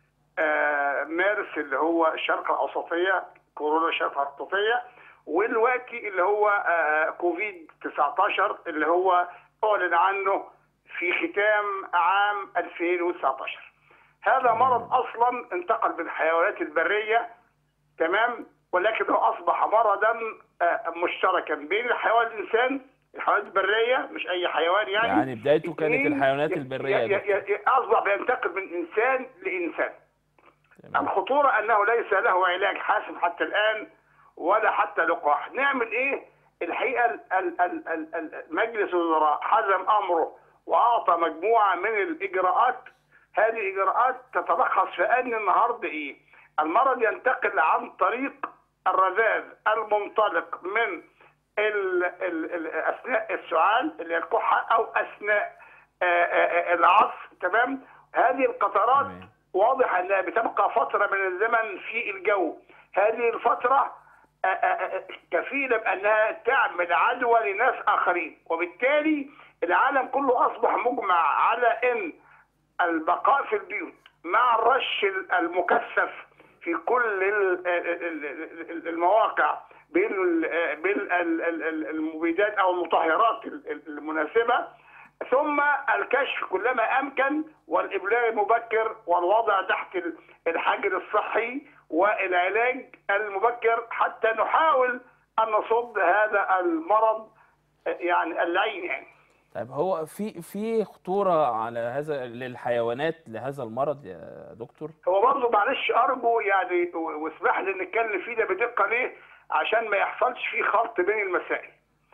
مارس اللي هو الشرق الاوسطيه كورونا الشرق الاوسطيه والوقتي اللي هو آه، كوفيد 19 اللي هو اعلن عنه في ختام عام 2019 هذا مرض اصلا انتقل من الحيوانات البريه تمام ولكنه اصبح مرضا آه، مشتركا بين الحيوان الانسان الحيوانات البريه مش اي حيوان يعني يعني بدايته كانت اثنين، الحيوانات ي- البرية يا ي- دكتور. ي- ي- اصبح بينتقل من انسان لانسان تمام. الخطورة أنه ليس له علاج حاسم حتى الآن ولا حتى لقاح نعمل إيه الحقيقة ال- ال- ال- ال- ال- مجلس الوزراء حزم أمره وأعطى مجموعة من الإجراءات هذه الإجراءات تتلخص في أن النهاردة إيه المرض ينتقل عن طريق الرذاذ المنطلق من ال ال ال أثناء السعال اللي هي الكحة أو أثناء آه، آه، آه، العصف تمام هذه القطرات تمام. واضح انها بتبقى فتره من الزمن في الجو هذه الفتره آه، آه، آه، كفيله بانها تعمل عدوى لناس اخرين وبالتالي العالم كله اصبح مجمع على ان البقاء في البيوت مع الرش المكثف في كل ال- ال- ال- المواقع بين ال- بين ال- ال- ال- المبيدات او المطهرات ال- ال- المناسبه ثم الكشف كلما امكن والابلاغ المبكر والوضع تحت ال- الحجر الصحي والعلاج المبكر حتى نحاول ان نصد هذا المرض يعني اللعين يعني طيب هو في في خطورة على هذا للحيوانات لهذا المرض يا دكتور؟ هو برضه معلش ارجو يعني و- واسمح لي نتكلم فيه ده بدقه ليه؟ عشان ما يحصلش فيه خلط بين المسائل.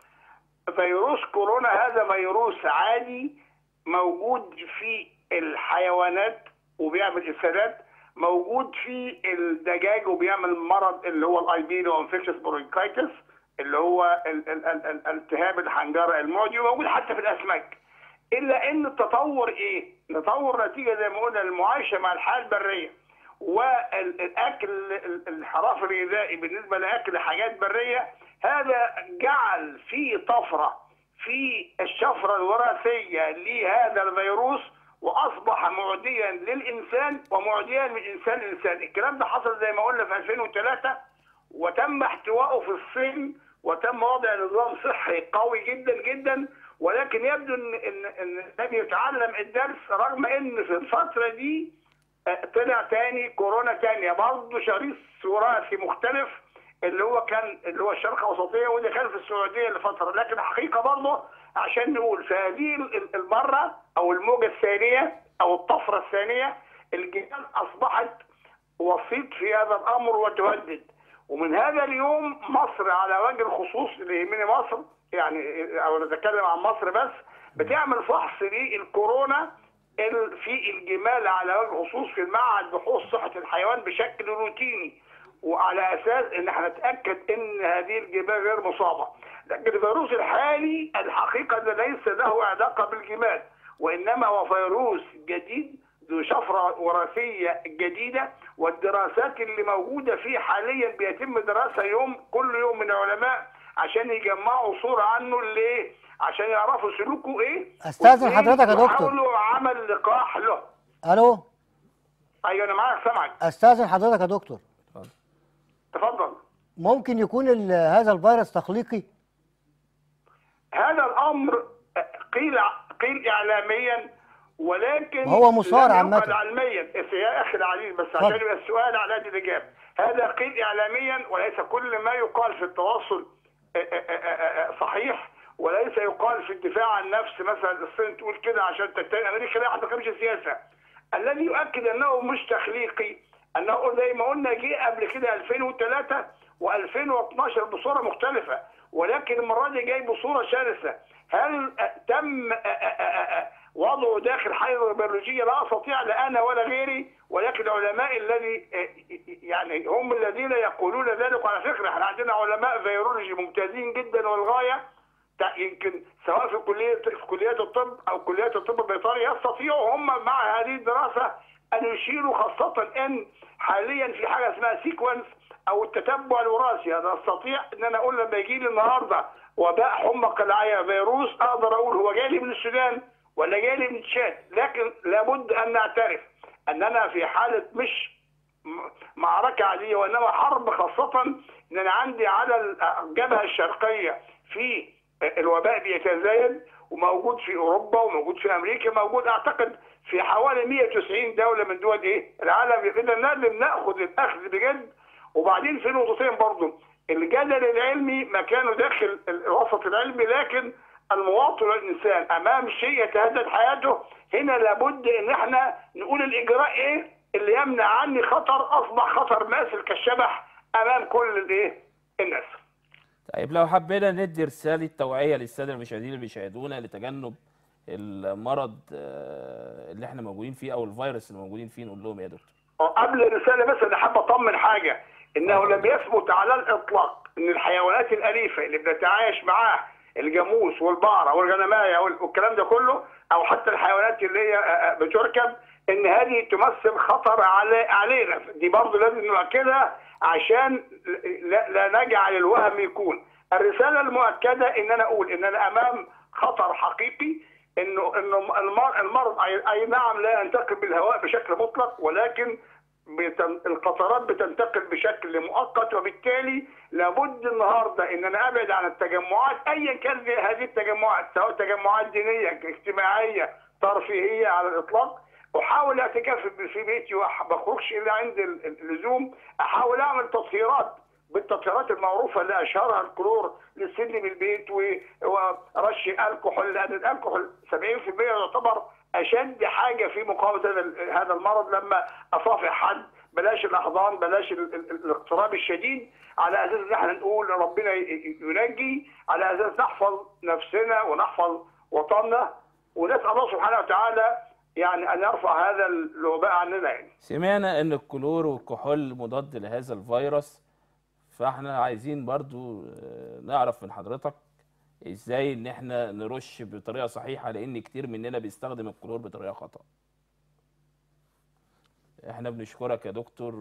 فيروس كورونا هذا فيروس عادي موجود في الحيوانات وبيعمل افسادات موجود في الدجاج وبيعمل مرض اللي هو الاي بي اللي هو انفكشس برونكايتس اللي هو ال- ال- ال- ال- الالتهاب الحنجره المعدي وموجود حتى في الاسماك. الا ان التطور ايه؟ تطور نتيجه زي ما قلنا المعايشه مع الحياه البريه والاكل ال- الحراف الغذائي بالنسبه لاكل حاجات بريه هذا جعل في طفره في الشفره الوراثيه لهذا الفيروس واصبح معديا للانسان ومعديا من انسان لانسان، الكلام ده حصل زي ما قلنا في 2003 وتم احتوائه في الصين وتم وضع نظام صحي قوي جدا جدا ولكن يبدو ان ان ان لم يتعلم الدرس رغم ان في الفتره دي آه، طلع تاني كورونا تانية برضه شريط وراثي مختلف اللي هو كان اللي هو الشرق الاوسطيه واللي كان في السعوديه لفتره لكن الحقيقه برضه عشان نقول في هذه ال- المره او الموجه الثانيه او الطفره الثانيه الجبال اصبحت وسيط في هذا الامر وتهدد ومن هذا اليوم مصر على وجه الخصوص اللي يهمني مصر يعني او نتكلم عن مصر بس بتعمل فحص للكورونا ال- في الجمال على وجه الخصوص في المعهد بحوث صحه الحيوان بشكل روتيني وعلى اساس ان احنا نتاكد ان هذه الجمال غير مصابه لكن الفيروس الحالي الحقيقه ده ليس له علاقه بالجمال وانما هو فيروس جديد ذو شفره وراثيه جديده والدراسات اللي موجوده فيه حاليا بيتم دراسه يوم كل يوم من العلماء عشان يجمعوا صوره عنه ليه؟ عشان يعرفوا سلوكه ايه أستاذن واثنين حضرتك يا دكتور. يحاولوا عمل لقاح له الو ايوه انا معاك سامعك استاذن حضرتك يا دكتور تفضل ممكن يكون ال- هذا الفيروس تخليقي هذا الامر قيل قيل اعلاميا ولكن هو مثار لم عامة. ينقل علميا يا اخي العزيز بس اتفضل. عشان يبقى السؤال على قد الاجابه هذا قيل اعلاميا وليس كل ما يقال في التواصل آه، آه، آه، آه، صحيح وليس يقال في الدفاع عن نفس مثلا الصين تقول كده عشان تتهم امريكا لا احنا ما بنتكلمش سياسه الذي يؤكد انه مش تخليقي انه زي ما قلنا جه قبل كده 2003 و2012 بصوره مختلفه ولكن المره دي جاي بصوره شرسه هل آه، تم آه، آه، آه، آه، وضعه داخل حيز بيولوجيه لا استطيع لا انا ولا غيري ولكن العلماء الذي آه، يعني هم الذين يقولون ذلك على فكره احنا عندنا علماء فيرولوجي ممتازين جدا والغايه تع- يمكن سواء في كليه في كليات الطب او كليات الطب البيطري يستطيعوا هم مع هذه الدراسه ان يشيروا خاصه ان حاليا في حاجه اسمها سيكونس او التتبع الوراثي انا استطيع ان انا اقول لما يجي لي النهارده وباء حمى قلعيه فيروس اقدر اقول هو جاي لي من السودان ولا جاي لي من تشاد لكن لابد ان نعترف اننا في حاله مش م- معركه عاديه وانما حرب خاصه ان انا عندي على الجبهه الشرقيه في الوباء بيتزايد وموجود في اوروبا وموجود في امريكا موجود اعتقد في حوالي 190 دوله من دول ايه العالم اذا لازم ناخذ الاخذ بجد وبعدين في نقطتين برضه الجدل العلمي مكانه داخل الوسط العلمي لكن المواطن والانسان امام شيء يتهدد حياته هنا لابد ان احنا نقول الاجراء ايه اللي يمنع عني خطر اصبح خطر ماسل كالشبح امام كل الايه الناس طيب لو حبينا ندي رسالة توعية للسادة المشاهدين اللي بيشاهدونا لتجنب المرض آه، اللي احنا موجودين فيه او الفيروس اللي موجودين فيه نقول لهم إيه يا دكتور قبل الرساله بس انا حابب اطمن حاجه انه لم يثبت على الاطلاق ان الحيوانات الاليفه اللي بنتعايش معاها الجاموس والبقره والغنمايه وال- والكلام ده كله او حتى الحيوانات اللي هي آه، آه، بتركب ان هذه تمثل خطر علي علينا دي برضه لازم نؤكدها عشان لا, لا نجعل الوهم يكون الرساله المؤكده ان انا اقول ان انا امام خطر حقيقي انه انه المر- المرض اي أي نعم لا ينتقل بالهواء بشكل مطلق ولكن بتن... القطرات بتنتقل بشكل مؤقت وبالتالي لابد النهارده ان انا ابعد عن التجمعات ايا كان هذه التجمعات سواء تجمعات دينيه اجتماعيه ترفيهيه على الاطلاق احاول اعتكاف في بيتي وما بخرجش الا عند ال- ال- اللزوم احاول اعمل تطهيرات بالتطهيرات المعروفه اللي اشهرها الكلور للسن بالبيت و- ورش الكحول لان الكحول 70% يعتبر اشد حاجه في مقاومه هذا ال- هذا المرض لما اصافح حد بلاش الاحضان بلاش ال- ال- الاقتراب الشديد على اساس ان احنا نقول ربنا ي- ي- ينجي على اساس نحفظ نفسنا ونحفظ وطننا ونسال الله سبحانه وتعالى يعني ان يرفع هذا الوباء عننا يعني. سمعنا ان الكلور والكحول مضاد لهذا الفيروس فاحنا عايزين برضو آه، نعرف من حضرتك ازاي ان احنا نرش بطريقه صحيحه لان كتير مننا بيستخدم الكلور بطريقه خطا احنا بنشكرك يا دكتور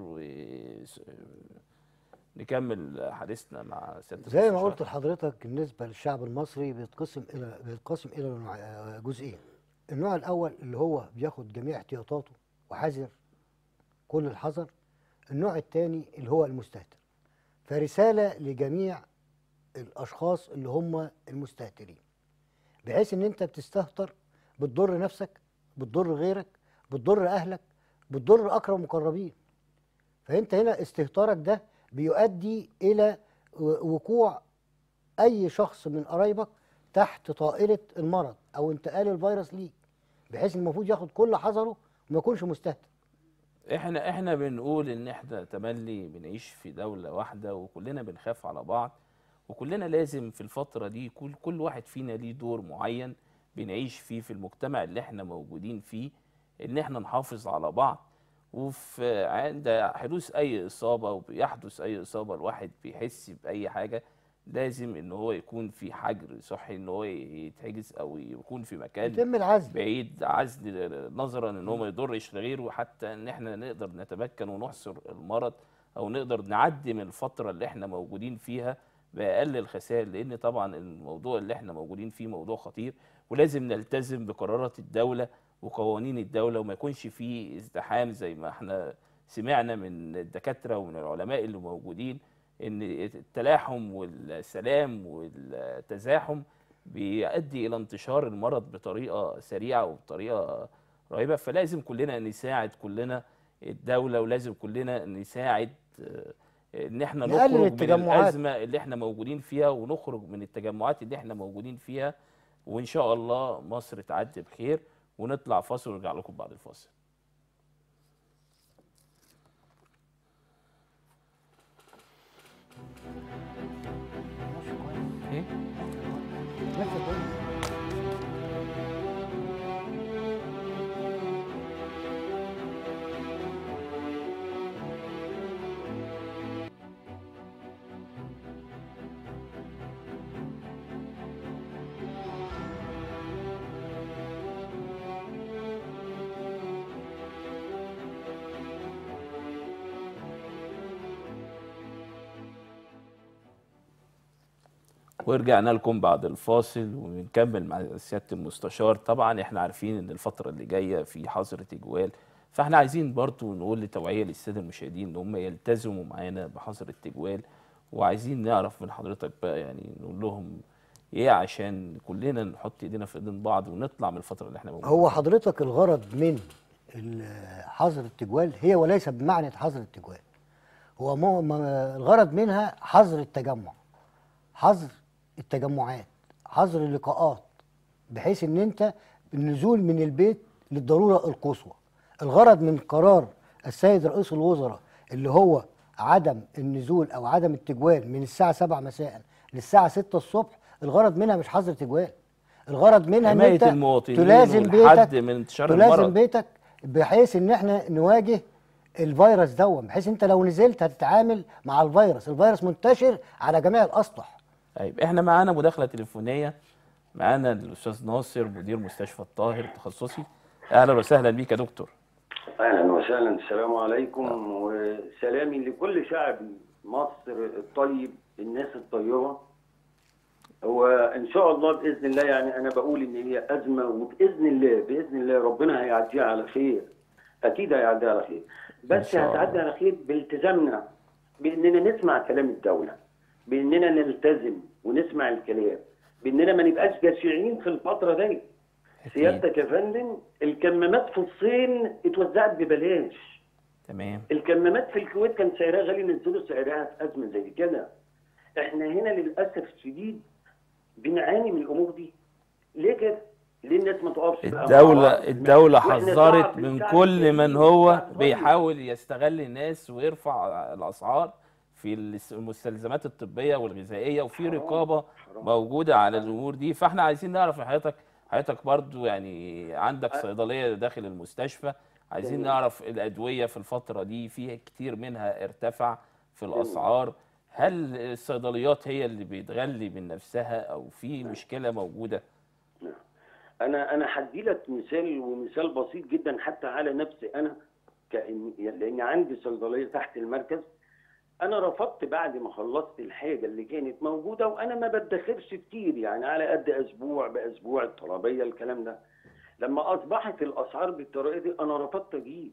ونكمل حديثنا مع سياده زي ما المستشار. قلت لحضرتك بالنسبه للشعب المصري بيتقسم الى بيتقسم الى نوع- جزئين النوع الاول اللي هو بياخد جميع احتياطاته وحذر كل الحذر النوع الثاني اللي هو المستهتر فرساله لجميع الاشخاص اللي هم المستهترين بحيث ان انت بتستهتر بتضر نفسك بتضر غيرك بتضر اهلك بتضر اقرب المقربين فانت هنا استهتارك ده بيؤدي الى و- وقوع اي شخص من قرايبك تحت طائله المرض او انتقال الفيروس ليك بحيث إن المفروض ياخد كل حذره وما يكونش مستهتر احنا احنا بنقول ان احنا تملي بنعيش في دولة واحدة وكلنا بنخاف على بعض وكلنا لازم في الفترة دي كل كل واحد فينا ليه دور معين بنعيش فيه في المجتمع اللي احنا موجودين فيه ان احنا نحافظ على بعض وفي عند حدوث اي اصابة وبيحدث اي اصابة الواحد بيحس باي حاجة لازم ان هو يكون في حجر صحي ان هو يتحجز او يكون في مكان يتم العزل بعيد عزل نظرا ان هو ما يضرش لغيره وحتى ان احنا نقدر نتمكن ونحصر المرض او نقدر نعدي من الفتره اللي احنا موجودين فيها باقل الخسائر لان طبعا الموضوع اللي احنا موجودين فيه موضوع خطير ولازم نلتزم بقرارات الدوله وقوانين الدوله وما يكونش فيه ازدحام زي ما احنا سمعنا من الدكاتره ومن العلماء اللي موجودين ان التلاحم والسلام والتزاحم بيؤدي الى انتشار المرض بطريقه سريعه وبطريقه رهيبه فلازم كلنا نساعد كلنا الدوله ولازم كلنا نساعد آه، ان احنا نقلل نخرج من التجمعات. الازمه اللي احنا موجودين فيها ونخرج من التجمعات اللي احنا موجودين فيها وان شاء الله مصر تعدي بخير ونطلع فاصل ونرجع لكم بعد الفاصل ايه نفس الدنيا. ورجعنا لكم بعد الفاصل ونكمل مع سياده المستشار طبعا احنا عارفين ان الفتره اللي جايه في حظر تجوال فاحنا عايزين برضو نقول لتوعيه للساده المشاهدين ان هم يلتزموا معانا بحظر التجوال وعايزين نعرف من حضرتك بقى يعني نقول لهم ايه عشان كلنا نحط ايدينا في ايدين بعض ونطلع من الفتره اللي احنا موجودين هو حضرتك الغرض من ال- حظر التجوال هي وليس بمعنى حظر التجوال هو مو ما الغرض منها حظر التجمع حظر التجمعات حظر اللقاءات بحيث ان انت النزول من البيت للضروره القصوى الغرض من قرار السيد رئيس الوزراء اللي هو عدم النزول او عدم التجوال من الساعه 7 مساء للساعه 6 الصبح الغرض منها مش حظر تجوال الغرض منها ان حماية انت المواطنين تلازم والحد بيتك من انتشار تلازم المرض. بيتك بحيث ان احنا نواجه الفيروس ده بحيث انت لو نزلت هتتعامل مع الفيروس الفيروس منتشر على جميع الاسطح طيب احنا معانا مداخله تليفونيه معانا الاستاذ ناصر مدير مستشفى الطاهر التخصصي اهلا وسهلا بيك يا دكتور اهلا وسهلا السلام عليكم وسلامي لكل شعب مصر الطيب الناس الطيبه هو ان شاء الله باذن الله يعني انا بقول ان هي ازمه وباذن الله باذن الله ربنا هيعديها على خير اكيد هيعديها على خير بس شاء الله. هتعدي على خير بالتزامنا باننا نسمع كلام الدوله باننا نلتزم ونسمع الكلام باننا ما نبقاش جشعين في الفتره دي سيادتك يا فندم الكمامات في الصين اتوزعت ببلاش تمام الكمامات في الكويت كان سعرها غالي نزلوا سعرها في ازمه زي كده احنا هنا للاسف الشديد بنعاني من الامور دي ليه كده؟ ليه الناس ما تقفش بقى مع الدولة بعض؟ الدولة وإحنا حذرت شعب- من شعب كل كبير من هو وشعب صغير. بيحاول يستغل الناس ويرفع الأسعار في الس- المستلزمات الطبية والغذائية وفي حرام، رقابة حرام. موجودة على الأمور دي فاحنا عايزين نعرف من حضرتك حضرتك برضو يعني عندك صيدلية داخل المستشفى عايزين تمام. نعرف الأدوية في الفترة دي في كتير منها ارتفع في الأسعار هل الصيدليات هي اللي بتغلي من نفسها أو في مشكلة موجودة؟ انا انا هدي لك مثال ومثال بسيط جدا حتى على نفسي انا كأن لان عندي صيدليه تحت المركز انا رفضت بعد ما خلصت الحاجه اللي كانت موجوده وانا ما بدخرش كتير يعني على قد اسبوع باسبوع الطلبيه الكلام ده لما اصبحت الاسعار بالطريقه دي انا رفضت اجيب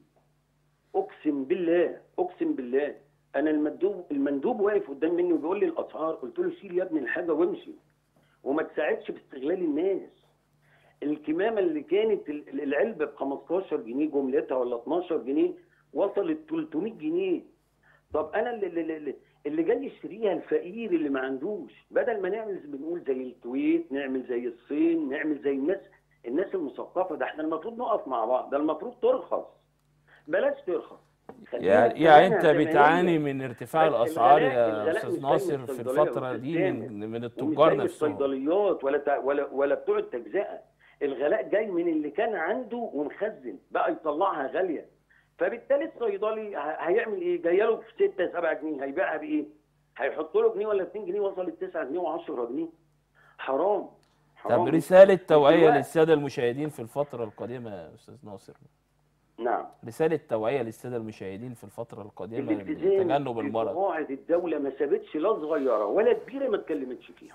اقسم بالله اقسم بالله انا المندوب المندوب واقف قدام مني وبيقول لي الاسعار قلت له شيل يا ابني الحاجه وامشي وما تساعدش باستغلال الناس الكمامه اللي كانت ال- العلبه ب 15 جنيه جملتها ولا 12 جنيه وصلت 300 جنيه طب انا اللي, اللي, اللي, اللي جاي يشتريها الفقير اللي ما عندوش بدل ما نعمل زي- بنقول زي الكويت نعمل زي الصين نعمل زي الناس الناس المثقفه ده احنا المفروض نقف مع بعض ده المفروض ترخص بلاش ترخص خلينا يعني يعني نخليها انت زي ما هي. بتعاني من ارتفاع بس الاسعار الغلاء- يا الغلاء استاذ مش زي ناصر في الصيدلية الفتره يا دي أستاذ من من ومش التجار زي نفسهم الصيدليات ولا تع- ولا ولا بتوع التجزئه الغلاء جاي من اللي كان عنده ومخزن بقى يطلعها غاليه فبالتالي الصيدلي ه- هيعمل ايه؟ جايه له في 6 7 جنيه هيبيعها بايه؟ هيحط له جنيه ولا 2 جنيه وصلت 9 جنيه و10 جنيه حرام حرام طب رساله توعيه دلوقتي- للساده المشاهدين في الفتره القادمه يا استاذ ناصر نعم رساله توعيه للساده المشاهدين في الفتره القادمه الالتزام لتجنب المرض بقواعد الدولة ما سابتش لا صغيرة ولا كبيرة ما اتكلمتش فيها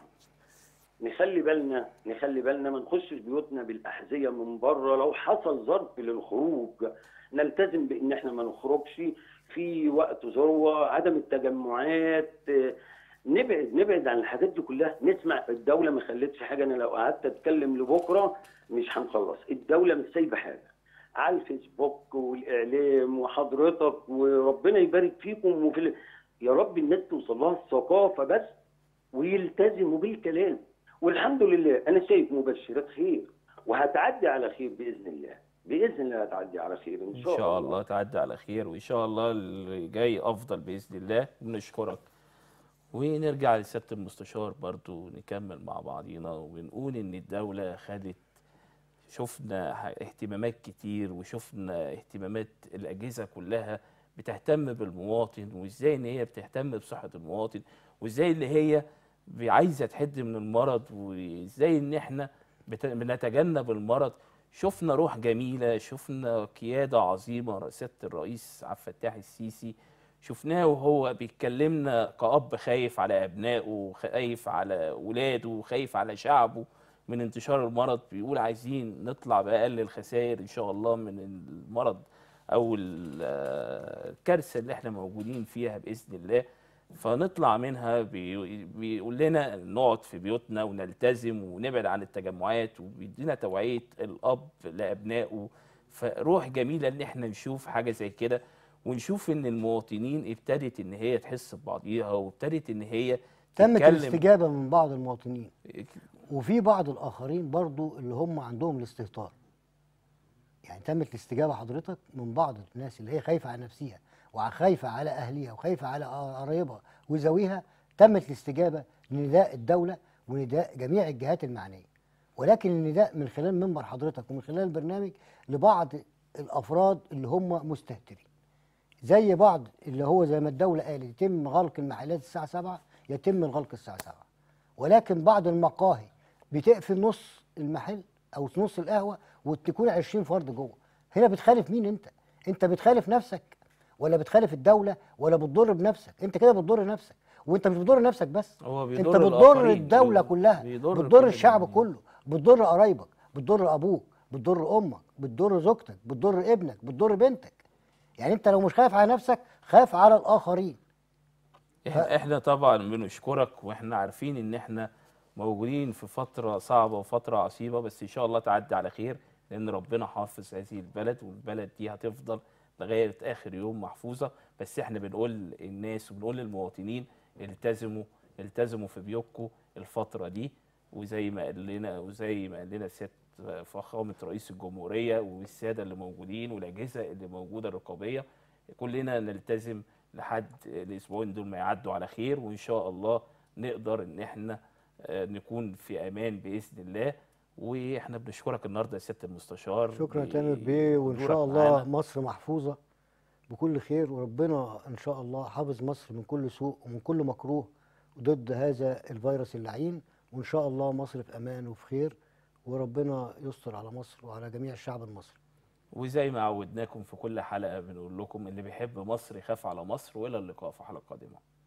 نخلي بالنا نخلي بالنا ما نخشش بيوتنا بالأحذية من بره لو حصل ظرف للخروج نلتزم بإن احنا ما نخرجش في وقت ذروة عدم التجمعات آه، نبعد نبعد عن الحاجات دي كلها نسمع الدولة ما خلتش حاجة أنا لو قعدت أتكلم لبكرة مش هنخلص الدولة مش سايبة حاجة على الفيسبوك والاعلام وحضرتك وربنا يبارك فيكم وفي ال- يا رب الناس توصل لها الثقافه بس ويلتزموا بالكلام والحمد لله انا شايف مبشرات خير وهتعدي على خير باذن الله باذن الله هتعدي على خير ان ان شاء, شاء الله تعدي على خير وان شاء الله اللي جاي افضل باذن الله بنشكرك ونرجع لسياده المستشار برضو نكمل مع بعضينا ونقول ان الدوله خدت شفنا ح- اهتمامات كتير وشفنا اهتمامات الاجهزه كلها بتهتم بالمواطن وازاي ان هي بتهتم بصحه المواطن وازاي اللي هي ب- عايزه تحد من المرض وازاي ان احنا بت- بنتجنب المرض شفنا روح جميله شفنا قياده عظيمه سياده الرئيس عبد الفتاح السيسي شفناه وهو بيتكلمنا كأب خايف على أبنائه وخايف على ولاده وخايف على شعبه من انتشار المرض بيقول عايزين نطلع بأقل الخسائر إن شاء الله من المرض أو ال- آه، الكارثة اللي احنا موجودين فيها بإذن الله فنطلع منها بي- بيقول لنا نقعد في بيوتنا ونلتزم ونبعد عن التجمعات وبيدينا توعية الأب لأبنائه فروح جميلة إن احنا نشوف حاجة زي كده ونشوف إن المواطنين ابتدت إن هي تحس ببعضيها وابتدت إن هي تمت تتكلم الاستجابه من بعض المواطنين وفي بعض الاخرين برضو اللي هم عندهم الاستهتار يعني تمت الاستجابه حضرتك من بعض الناس اللي هي خايفه على نفسها وخايفه على اهليها وخايفه على قرايبها وذويها تمت الاستجابه لنداء الدوله ونداء جميع الجهات المعنيه ولكن النداء من خلال منبر حضرتك ومن خلال البرنامج لبعض الافراد اللي هم مستهترين زي بعض اللي هو زي ما الدوله قالت يتم غلق المحلات الساعه 7 يتم الغلق الساعه 7 ولكن بعض المقاهي بتقفل نص المحل او نص القهوه وتكون 20 فرد جوه هنا بتخالف مين انت انت بتخالف نفسك ولا بتخالف الدوله ولا بتضر بنفسك انت كده بتضر نفسك وانت مش بتضر نفسك بس هو انت بيضر بتضر الآخرين، الدوله بيضر- كلها بيضر بتضر كل الشعب المواطنين. كله بتضر قرايبك بتضر ابوك بتضر امك بتضر زوجتك بتضر ابنك بتضر بنتك يعني انت لو مش خايف على نفسك خاف على الاخرين احنا احنا طبعا بنشكرك واحنا عارفين ان احنا موجودين في فترة صعبة وفترة عصيبة بس ان شاء الله تعدي على خير لان ربنا حافظ هذه البلد والبلد دي هتفضل لغاية اخر يوم محفوظة بس احنا بنقول للناس وبنقول للمواطنين التزموا التزموا في بيوتكم الفترة دي وزي ما قال لنا وزي ما قال لنا سيادة فخامة رئيس الجمهورية والسادة اللي موجودين والأجهزة اللي موجودة الرقابية كلنا نلتزم لحد الأسبوعين دول ما يعدوا على خير وإن شاء الله نقدر إن إحنا آه، نكون في أمان بإذن الله وإحنا بنشكرك النهارده يا سيادة المستشار شكرا يا ب- تامر بيه وان بحضورك شاء الله معانا. مصر محفوظه بكل خير وربنا ان شاء الله حافظ مصر من كل سوء ومن كل مكروه ضد هذا الفيروس اللعين وان شاء الله مصر في امان وفي خير وربنا يستر على مصر وعلى جميع الشعب المصري وزي ما عودناكم في كل حلقة بنقول لكم اللي بيحب مصر يخاف على مصر وإلى اللقاء في حلقة قادمة